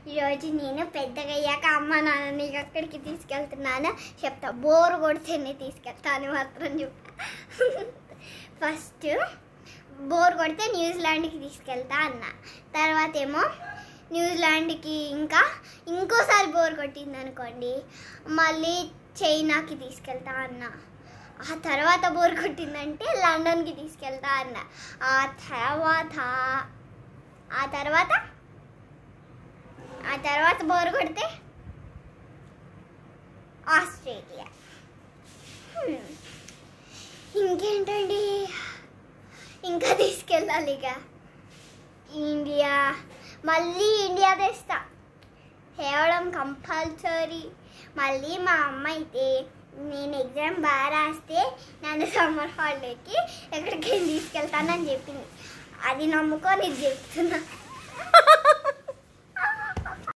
ఈరోజు నేను పెద్దగా అయ్యాక అమ్మ నాన్న నీకు అక్కడికి తీసుకెళ్తున్నాను చెప్తా బోర్ కొడితేనే తీసుకెళ్తాను మాత్రం చెప్తా ఫస్ట్ బోర్ కొడితే న్యూజిలాండ్కి తీసుకెళ్తా అన్న తర్వాత ఏమో న్యూజిలాండ్కి ఇంకా ఇంకోసారి బోర్ కొట్టింది అనుకోండి మళ్ళీ చైనాకి తీసుకెళ్తా అన్న ఆ తర్వాత బోర్ కొట్టిందంటే లండన్కి తీసుకెళ్తా అన్న ఆ తర్వాత ఆ తర్వాత ఆ తర్వాత బోర్ కొడితే ఆస్ట్రేలియా హ్మ్. ఇంకేంటండి ఇంకా తీసుకెళ్ళాలి ఇక ఇండియా మళ్ళీ ఇండియా తెస్తా తేవడం కంపల్సరీ మళ్ళీ మా అమ్మ అయితే నేను ఎగ్జామ్ బాగా రాస్తే నన్ను సమ్మర్ హాలిడేకి ఎక్కడికి తీసుకెళ్తానని చెప్పింది అది నమ్ముకొని ఇది చెప్తున్నా